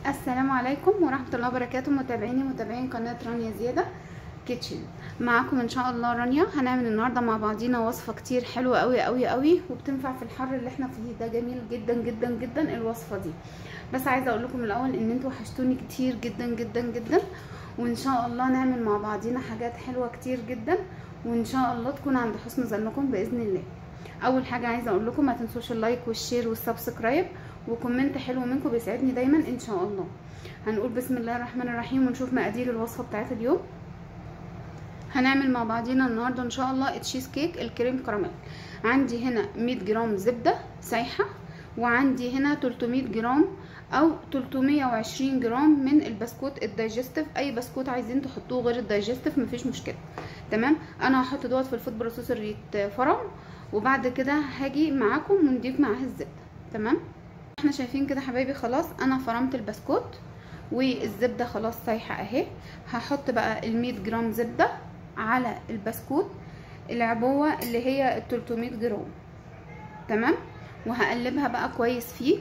السلام عليكم ورحمة الله وبركاته متابعيني متابعين قناة رانيا زيادة كيتشن معاكم ان شاء الله رانيا هنعمل النهارده مع بعضينا وصفة كتير حلوة قوي قوي قوي وبتنفع في الحر اللي احنا فيه ده جميل جدا جدا جدا الوصفة دي بس عايزة اقول لكم الاول ان انتوا وحشتوني كتير جدا جدا جدا وان شاء الله نعمل مع بعضينا حاجات حلوة كتير جدا وان شاء الله تكون عند حسن ظنكم باذن الله اول حاجة عايزة اقول لكم ما تنسوش اللايك والشير والسبسكرايب وكومنت حلو منكم بيسعدني دايما ان شاء الله هنقول بسم الله الرحمن الرحيم ونشوف مقادير الوصفه بتاعت اليوم هنعمل مع بعضينا النهارده ان شاء الله تشيز كيك الكريم كراميل عندي هنا 100 جرام زبده سايحه وعندي هنا 300 جرام او 320 جرام من البسكوت الدايجستيف اي بسكوت عايزين تحطوه غير الدايجستيف مفيش مشكله تمام انا هحط دوت في الفود بروسيسور يتفرم وبعد كده هاجي معاكم ونضيف معاه الزبده تمام احنا شايفين كده حبايبي خلاص انا فرمت البسكوت والزبده خلاص سايحه اهي هحط بقى ال100 جرام زبده على البسكوت العبوه اللي هي ال 300 جرام تمام وهقلبها بقى كويس فيه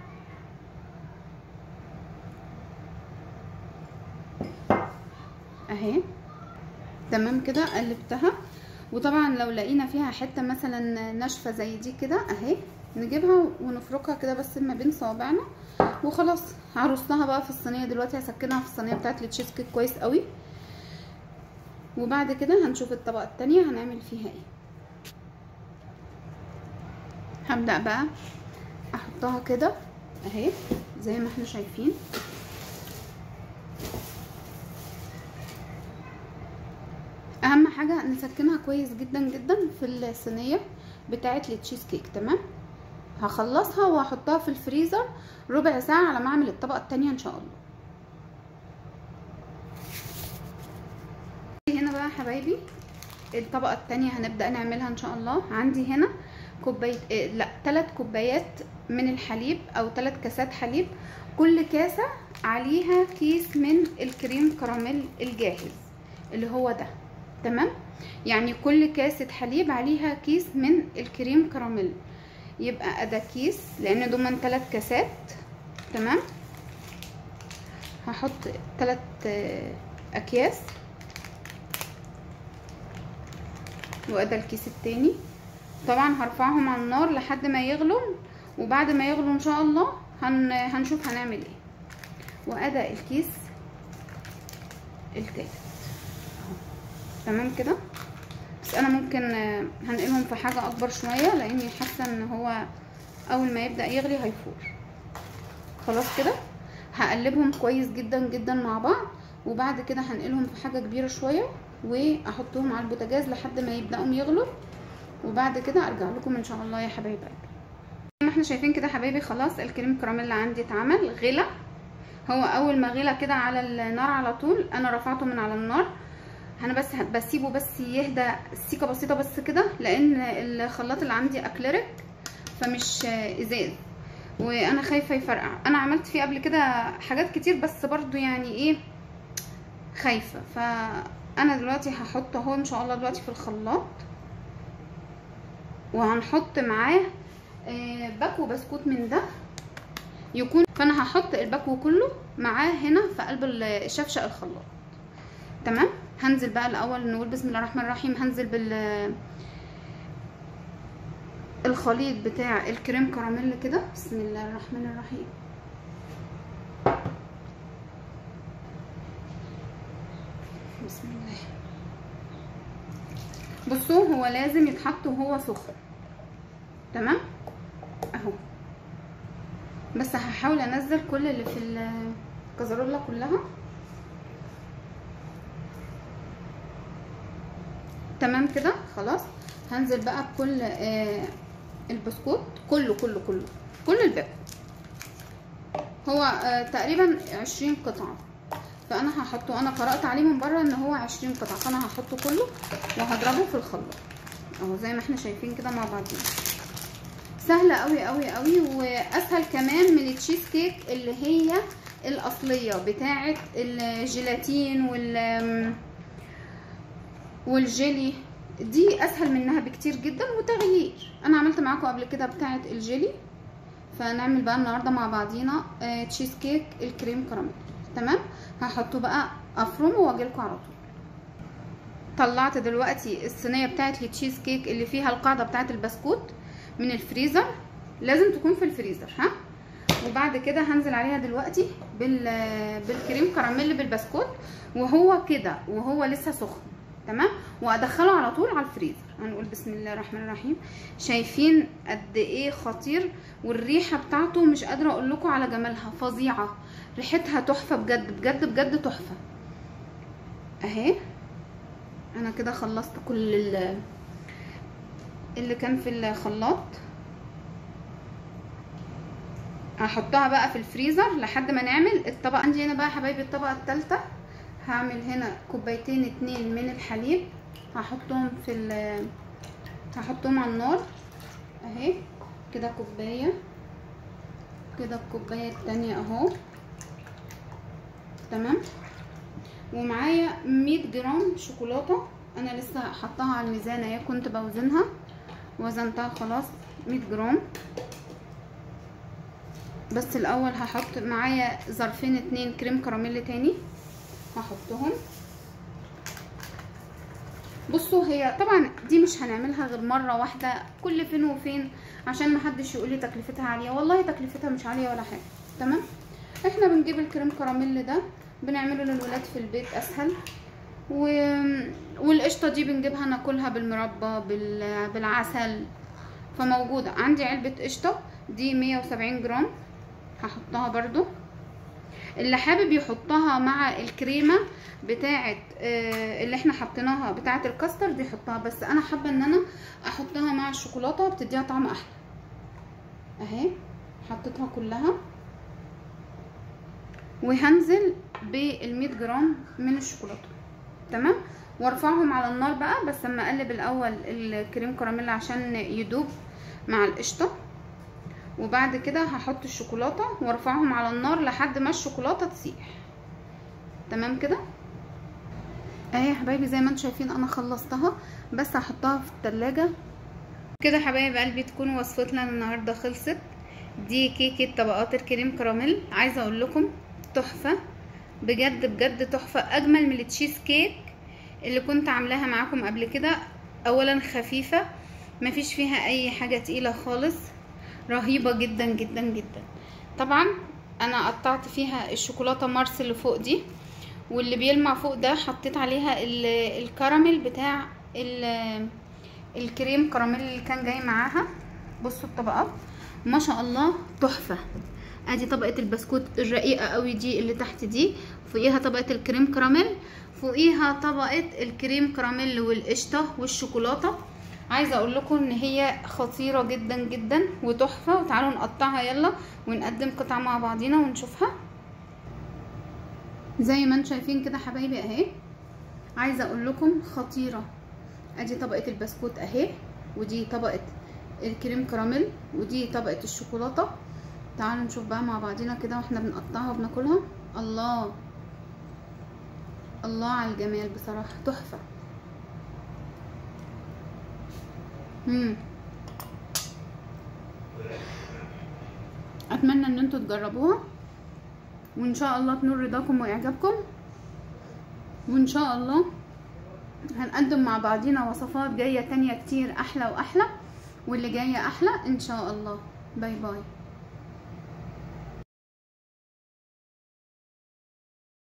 اهي تمام كده قلبتها وطبعا لو لقينا فيها حته مثلا ناشفه زي دي كده اهي نجيبها ونفركها كده بس ما بين صوابعنا وخلاص هرصها بقى في الصينيه دلوقتي هسكنها في الصينيه بتاعت التشيز كيك كويس قوي وبعد كده هنشوف الطبقه التانية هنعمل فيها ايه هبدا بقى احطها كده اهي زي ما احنا شايفين اهم حاجه نسكنها كويس جدا جدا في الصينيه بتاعه التشيز كيك تمام هخلصها وهحطها في الفريزر ربع ساعه على ما اعمل الطبقه التانية ان شاء الله هنا بقى حبايبي الطبقه التانية هنبدا نعملها ان شاء الله عندي هنا كوبايه إيه لا 3 كوبايات من الحليب او 3 كاسات حليب كل كاسه عليها كيس من الكريم كراميل الجاهز اللي هو ده تمام يعني كل كاسه حليب عليها كيس من الكريم كراميل يبقى ادا كيس لان دول ثلاث كاسات تمام هحط ثلاث اكياس وادا الكيس التاني طبعا هرفعهم على النار لحد ما يغلوا وبعد ما يغلوا ان شاء الله هن... هنشوف هنعمل ايه وادا الكيس التالت تمام كده بس انا ممكن هنقلهم في حاجه اكبر شويه لاني حاسه ان هو اول ما يبدا يغلي هيفور خلاص كده هقلبهم كويس جدا جدا مع بعض وبعد كده هنقلهم في حاجه كبيره شويه واحطهم على البوتاجاز لحد ما يبداوا يغلوا وبعد كده ارجع لكم ان شاء الله يا حبايب قلبي زي ما احنا شايفين كده حبايبي خلاص الكريم كراميل عندي اتعمل غلى هو اول ما غلى كده على النار على طول انا رفعته من على النار انا بس بسيبه بس يهدى سيكه بسيطه بس كده لان الخلاط اللي عندي اكليريك فمش ازاز وانا خايفه يفرقع انا عملت فيه قبل كده حاجات كتير بس برضو يعني ايه خايفه فانا دلوقتي هحط اهو ان شاء الله دلوقتي في الخلاط وهنحط معاه باكو بسكوت من ده يكون فانا هحط الباكو كله معاه هنا في قلب الشفشق الخلاط تمام هنزل بقى الاول نقول بسم الله الرحمن الرحيم هنزل بال الخليط بتاع الكريم كراميل كده بسم الله الرحمن الرحيم بسم الله بصوا هو لازم يتحط وهو سخن تمام اهو بس هحاول انزل كل اللي في الكزرولة كلها تمام كده خلاص هنزل بقى بكل آه البسكوت كله كله كله كل الباقي هو آه تقريبا عشرين قطعة فانا هحطه انا قرأت عليه من بره ان هو عشرين قطعة فانا هحطه كله وهضربه في الخلاط اهو زي ما احنا شايفين كده مع بعضين سهلة قوي قوي قوي واسهل كمان من التشيز كيك اللي هي الاصلية بتاعة الجيلاتين وال والجيلي دي اسهل منها بكتير جدا وتغيير انا عملت معاكم قبل كده بتاعه الجيلي فنعمل بقى النهارده مع بعضينا آه تشيز كيك الكريم كراميل تمام هحطه بقى افرمه واجيلكوا على طول طلعت دلوقتي الصينيه بتاعت التشيز كيك اللي فيها القاعده بتاعت البسكوت من الفريزر لازم تكون في الفريزر ها وبعد كده هنزل عليها دلوقتي بال بالكريم كراميل بالبسكوت وهو كده وهو لسه سخن تمام وادخله على طول على الفريزر هنقول بسم الله الرحمن الرحيم شايفين قد ايه خطير والريحه بتاعته مش قادره اقول لكم على جمالها فظيعه ريحتها تحفه بجد بجد بجد تحفه اهي انا كده خلصت كل اللي كان في الخلاط هحطها بقى في الفريزر لحد ما نعمل الطبق عندي هنا بقى حبايبي الطبقه الثالثه هعمل هنا كوبايتين اتنين من الحليب هحطهم في ال هحطهم على النار اهي كده كوبايه كده الكوبايه التانية اهو تمام ومعايا 100 جرام شوكولاته انا لسه حطاها على الميزان اهي كنت بوزنها وزنتها خلاص 100 جرام بس الاول هحط معايا ظرفين اتنين كريم كراميل تاني هحطهم بصوا هي طبعا دي مش هنعملها غير مره واحده كل فين وفين عشان محدش يقول لي تكلفتها عاليه والله تكلفتها مش عاليه ولا حاجه تمام احنا بنجيب الكريم كراميل ده بنعمله للولاد في البيت اسهل و... والقشطه دي بنجيبها ناكلها بالمربى بال... بالعسل فموجوده عندي علبه قشطه دي 170 جرام هحطها برضو اللي حابب يحطها مع الكريمه بتاعه اللي احنا حطيناها بتاعه الكاسترد يحطها بس انا حابه ان انا احطها مع الشوكولاته بتديها طعم احلى اهي حطيتها كلها وهنزل بال100 جرام من الشوكولاته تمام وارفعهم على النار بقى بس اما اقلب الاول الكريم كراميل عشان يدوب مع القشطه وبعد كده هحط الشوكولاته وارفعهم على النار لحد ما الشوكولاته تسيح تمام كده اهي يا حبايبي زي ما انتم شايفين انا خلصتها بس هحطها في التلاجة كده حبايب قلبي تكون وصفتنا النهارده خلصت دي كيكه طبقات الكريم كراميل عايزه اقول لكم تحفه بجد بجد تحفه اجمل من التشيز كيك اللي كنت عاملاها معاكم قبل كده اولا خفيفه مفيش فيها اي حاجه تقيله خالص رهيبه جدا جدا جدا طبعا انا قطعت فيها الشوكولاته مارس اللي فوق دي واللي بيلمع فوق ده حطيت عليها الكراميل بتاع الكريم كراميل اللي كان جاي معاها بصوا الطبقات ما شاء الله تحفه ادي طبقه البسكوت الرقيقه قوي دي اللي تحت دي فوقيها طبقه الكريم كراميل فوقيها طبقه الكريم كراميل والقشطه والشوكولاته عايزه اقول لكم ان هي خطيره جدا جدا وتحفه وتعالوا نقطعها يلا ونقدم قطع مع بعضينا ونشوفها زي ما انتم شايفين كده حبايبي اهي عايزه اقول لكم خطيره ادي طبقه البسكوت اهي ودي طبقه الكريم كراميل ودي طبقه الشوكولاته تعالوا نشوف بقى مع بعضينا كده واحنا بنقطعها وبناكلها الله الله على الجمال بصراحه تحفه مم. اتمنى ان انتوا تجربوها وان شاء الله تنور رضاكم واعجابكم وان شاء الله هنقدم مع بعضينا وصفات جايه تانية كتير احلى واحلى واللي جايه احلى ان شاء الله باي باي